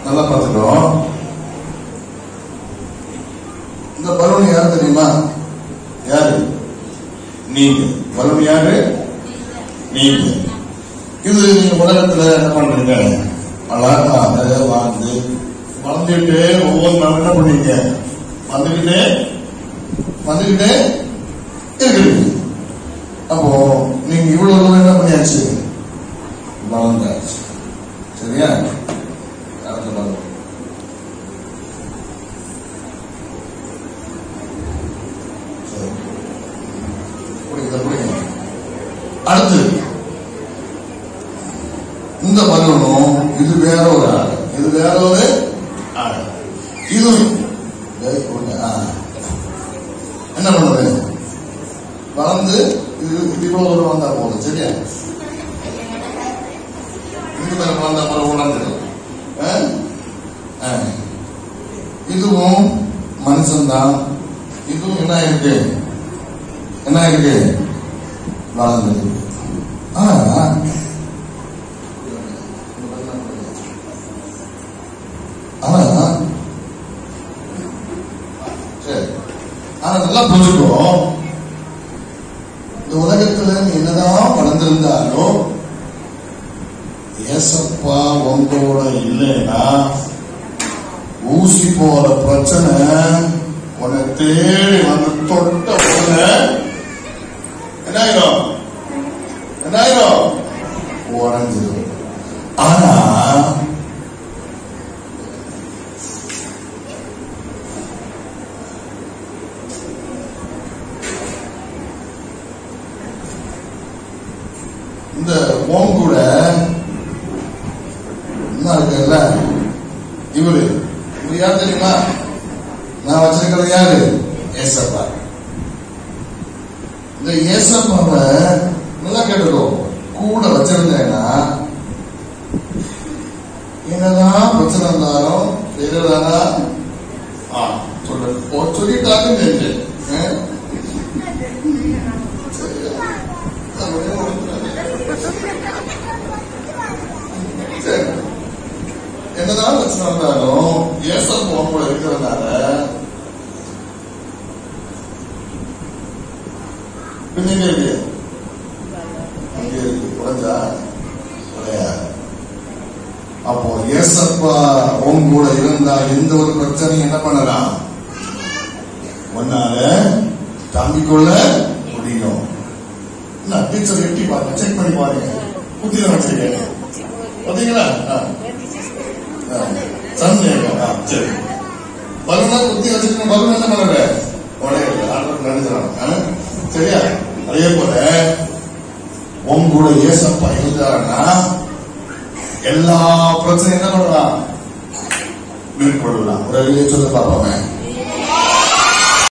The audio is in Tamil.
நல்லா பார்த்துக்கோ இந்த பலூன் யார் தெரியுமா யாரு நீங்க பலூன் யாரு நீங்க இது நீங்க உலகத்துல என்ன பண்றீங்க அழகா அதை வாழ்ந்து வளர்ந்துட்டு ஒவ்வொரு நாள் என்ன பண்ணீங்க வந்துகிட்டே வந்துகிட்டே இருக்கிறீங்க அப்போ நீங்க இவ்வளவு தூரம் என்ன பண்ணியாச்சு வளர்ந்தாச்சு சரியா அடுத்த பாருங்க சரி. புரியுதா புரியுங்க அடுத்து இந்த பலூனும் இது வேற ஒரு ஆள் இது வேற ஒரு ஆள் இது very good. ஆ. என்ன பண்ணுது வளர்ந்து இது இது இவ்வளவு தூரம் வந்தா போதும் சரியா இது மேல வந்தா போல உணர்ந்துடும் இதுவும் மனுஷன்தான் இதுவும் என்ன இருக்கு என்ன இருக்கு வளர்ந்தது ஆனா ஆனா சரி ஆனா நல்லா புரிஞ்சுக்கோ இந்த உலகத்துல நீ என்னதான் வளர்ந்திருந்தாலும் ஏசப்பா உங்களோட இல்லைன்னா ஊசி போற பிரச்சனை உன்னை தேடி வந்து தொட்ட உடனே என்னாயிரும் என்னாயிரும் உடஞ்சிடும் ஆனா இந்த ஓம் கூட என்ன இருக்குல்ல இவரு இவர் யார் தெரியுமா நான் வச்சிருக்கிறது யாரு ஏசப்பா இந்த ஏசப்பாவை நல்லா கேட்டுக்கோ கூட வச்சிருந்தேன்னா என்னதான் பிரச்சனை இருந்தாலும் பெரியதானா ஆ சொல்லு ஓ சொல்லிட்டாங்க தெரிஞ்சு சரி என்னதான் பிரச்சனை இருந்தாலும் ஏசப்பா உங்களை இருக்கிறதுனால பின்னிங்க இல்லையா அங்கே இருக்கு குறைஞ்சா கிடையாது அப்போ ஏசப்பா உன் கூட இருந்தா எந்த ஒரு பிரச்சனையும் என்ன பண்ணலாம் உன்னால தாங்கிக்கொள்ள முடியும் என்ன டீச்சர் எட்டி பாருங்க செக் பண்ணி பாருங்க புத்திர வச்சிருக்கேன் பாத்தீங்களா ஆ. ஆ. சந்தேகம் ஆ, சரி பலூனா குத்தி வச்சிருக்கணும் பலூன் என்ன பண்ணல உடையல ஆர்டர் நடந்துறாங்க சரியா அதே போல உன் கூட ஏசப்பா இருந்தாருன்னா எல்லா பிரச்சனையும் என்ன பண்ணலாம் மேற்கொள்ளலாம் ஒரு சொல்ல பார்ப்போமே